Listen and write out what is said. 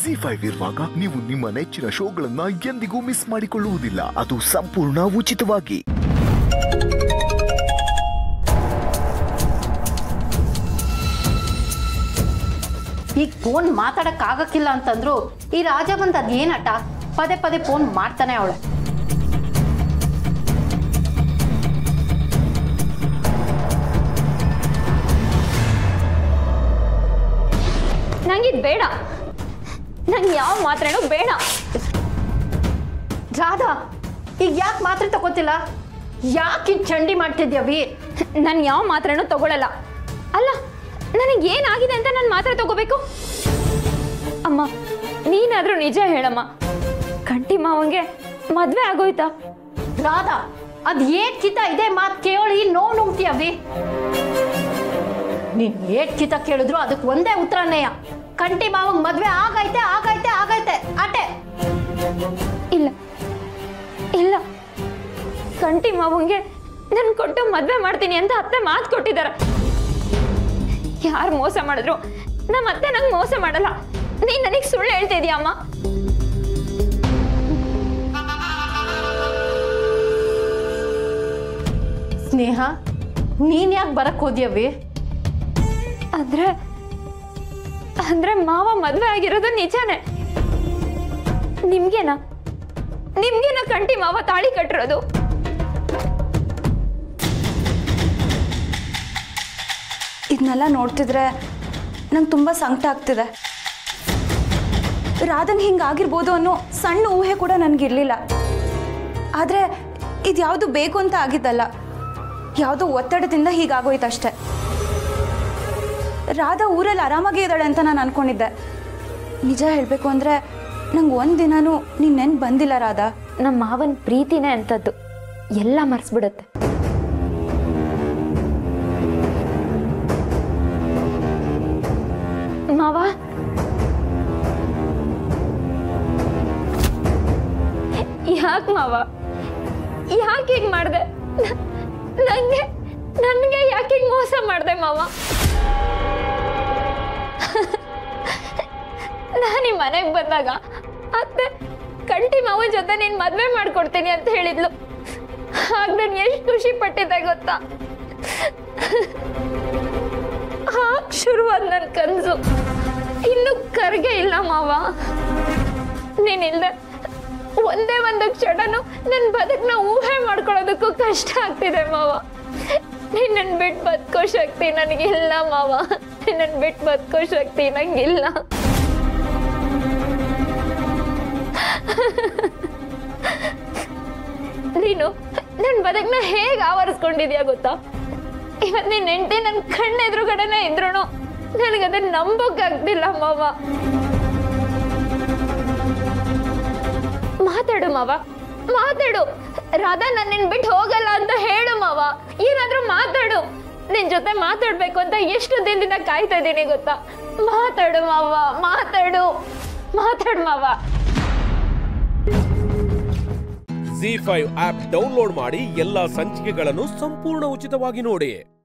G five ಇರುವಾಗ ನೀವು ನಿಮ್ಮ ನೆಚ್ಚಿನ ಶೋಗಳನ್ನ ಎಂದಿಗೂ ಮಿಸ್ ಮಾಡಿಕೊಳ್ಳುವುದಿಲ್ಲ ಅದು ಸಂಪೂರ್ಣ ಉಚಿತವಾಗಿ ಈಗ ಫೋನ್ ಮಾತಾಡಕ್ ಆಗಕ್ಕಿಲ್ಲ ಅಂತಂದ್ರು ಈ ರಾಜ ಬಂದ್ ಅದೇನಟ ಪದೇ ಪದೇ ಫೋನ್ ಮಾಡ್ತಾನೆ ಅವಳೆ ನಂಗಿದ್ ಬೇಡ ನಂಗೆ ಯಾವ ಮಾತ್ರೆನೂ ಬೇಡ ರಾಧಾ ಈಗ ಯಾಕೆ ಮಾತ್ರೆ ತಗೋತಿಲ್ಲ ಯಾಕೆ ಚಂಡಿ ಮಾಡ್ತಿದ್ಯವಿ ನಾನು ಯಾವ ಮಾತ್ರೆನೂ ತಗೊಳಲ್ಲ ಅಲ್ಲ ನನಗೆ ಏನಾಗಿದೆ ಅಂತ ನಾನು ಮಾತ್ರೆ ತಗೋಬೇಕು ಅಮ್ಮ ನೀನಾದ್ರೂ ನಿಜ ಹೇಳಮ್ಮ ಕಂಟಿ ಮಾವಂಗೆ ಮದ್ವೆ ಆಗೋಯ್ತಾ ರಾಧಾ ಅದ್ ಏಟ್ ಕಿತ ಇದೇ ಮಾತ್ ಕೇಳಿ ನೋವು ನುಂಗ್ತೀಯವಿ ನೀನ್ ಏಟ್ ಕಿತ ಕೇಳಿದ್ರು ಅದಕ್ಕೆ ಒಂದೇ ಉತ್ತರನೇಯ ಕಂಟಿ ಮಾವಂಗ್ ಮದ್ವೆ ಆಗೈತೆ ಆಗೈತೆ ಆಗೈತೆ ಆಟೆ ಇಲ್ಲ ಇಲ್ಲ ಕಂಟಿ ಮಾವಂಗೆ ನನ್ ಕೊಟ್ಟು ಮದ್ವೆ ಮಾಡ್ತೀನಿ ಅಂತ ಅತ್ತೆ ಮಾತು ಕೊಟ್ಟಿದ್ದಾರೆ ಯಾರು ಮೋಸ ಮಾಡಿದ್ರು ನಮ್ಮ ಅತ್ತೆ ನಂಗೆ ಮೋಸ ಮಾಡಲ್ಲ ನೀನ್ ನನಗೆ ಸುಳ್ಳು ಹೇಳ್ತಾ ಇದೀಯ ಅಮ್ಮ ಸ್ನೇಹ ನೀನ್ ಯಾಕೆ ಬರಕ್ ಹೋದ್ಯವಿ ಅಂದ್ರೆ ಅಂದ್ರೆ ಮಾವ ಮದ್ವೆ ಆಗಿರೋದು ನಿಜಾನೇ ನಿಮ್ಗೇನಾ ನಿಮ್ಗೇನ ಕಂಟಿ ಮಾವ ತಾಳಿ ಕಟ್ಟಿರೋದು ಇದನ್ನೆಲ್ಲ ನೋಡ್ತಿದ್ರೆ ನಂಗೆ ತುಂಬ ಸಂಕಟ ಆಗ್ತಿದೆ ರಾಧಂಗೆ ಹಿಂಗಾಗಿರ್ಬೋದು ಅನ್ನೋ ಸಣ್ಣ ಊಹೆ ಕೂಡ ನನಗಿರಲಿಲ್ಲ ಆದರೆ ಇದು ಯಾವುದು ಬೇಕು ಅಂತ ಆಗಿದ್ದಲ್ಲ ಯಾವುದೋ ಒತ್ತಡದಿಂದ ಹೀಗಾಗೋಯ್ತಷ್ಟೆ ರಾಧಾ ಊರಲ್ಲಿ ಆರಾಮಾಗೇ ಇದ್ದಾಳೆ ಅಂತ ನಾನು ಅನ್ಕೊಂಡಿದ್ದೆ ನಿಜ ಹೇಳಬೇಕು ಅಂದರೆ ನಂಗೆ ಒಂದು ದಿನನೂ ನೀನು ನೆನ್ಪು ಬಂದಿಲ್ಲ ರಾಧಾ ನಮ್ಮ ಮಾವನ್ ಪ್ರೀತಿನೇ ಅಂತದ್ದು ಎಲ್ಲ ಮರ್ಸ್ಬಿಡುತ್ತೆ ಮಾವ ಯಾಕೆ ಮಾವ ಯಾಕೆ ಹೀಗೆ ಮಾಡಿದೆ ನನಗೆ ನನಗೆ ಯಾಕೆ ಹಿಂಗೆ ಮೋಸ ಮಾಡಿದೆ ಮಾವ ನಾನು ಈ ಮನೆಗೆ ಬಂದಾಗ ಅತ್ತೆ ಕಂಟಿ ಮಾವನ ಜೊತೆ ನೀನು ಮದುವೆ ಮಾಡ್ಕೊಡ್ತೀನಿ ಅಂತ ಹೇಳಿದ್ಲು ಆಗ ನಾನು ಎಷ್ಟು ಖುಷಿ ಪಟ್ಟಿದ್ದೆ ಗೊತ್ತಾ ಆಗ ಶುರುವಾದ ನನ್ನ ಕನಸು ಇನ್ನು ಕರ್ಗೆ ಇಲ್ಲ ಮಾವ ನೀನಿಲ್ದೆ ಒಂದೇ ಒಂದು ಕ್ಷಣನು ನನ್ನ ಬದುಕನ್ನ ಊಹೆ ಮಾಡ್ಕೊಳ್ಳೋದಕ್ಕೂ ಕಷ್ಟ ಆಗ್ತಿದೆ ಮಾವ ನಿನ್ನನ್ನು ಬಿಟ್ಟು ಬದುಕೋ ಶಕ್ತಿ ನನಗಿಲ್ಲ ಮಾವ ನಿನ್ನನ್ನು ಬಿಟ್ಟು ಬದುಕೋ ಶಕ್ತಿ ನಂಗಿಲ್ಲ ನೀನು ನನ್ನ ಬದುಕನ್ನ ಹೇಗೆ ಆವರಿಸ್ಕೊಂಡಿದ್ಯಾ ಗೊತ್ತಾ ಇವತ್ತು ನಿನ್ನ ಹೆಂಡತಿ ನನ್ನ ಕಣ್ಣೆದುರುಗಡೆನೇ ಇದ್ರು ನನಗದನ್ನ ನಂಬೋಕ್ಕಾಗ್ತಿಲ್ಲ ಮಾವ ಮಾತಾಡು ಮಾವ ಮಾತಾಡು ರಾಧಾ ನನ್ನ ಬಿಟ್ಟು ಹೋಗಲ್ಲ ಅಂತ ಹೇಳು ಮಾವ ಏನಾದ್ರೂ ಮಾತಾಡು ನಿನ್ ಜೊತೆ ಮಾತಾಡ್ಬೇಕು ಅಂತ ಎಷ್ಟು ದಿನದಿಂದ ಕಾಯ್ತಾ ಇದ್ದೀನಿ ಗೊತ್ತಾ ಮಾತಾಡು ಮಾವ ಮಾತಾಡು ಮಾತಾಡು ಮಾವ ಜಿ ಫೈವ್ ಆಪ್ ಡೌನ್ಲೋಡ್ ಮಾಡಿ ಎಲ್ಲಾ ಸಂಚಿಕೆಗಳನ್ನು ಸಂಪೂರ್ಣ ಉಚಿತವಾಗಿ ನೋಡಿ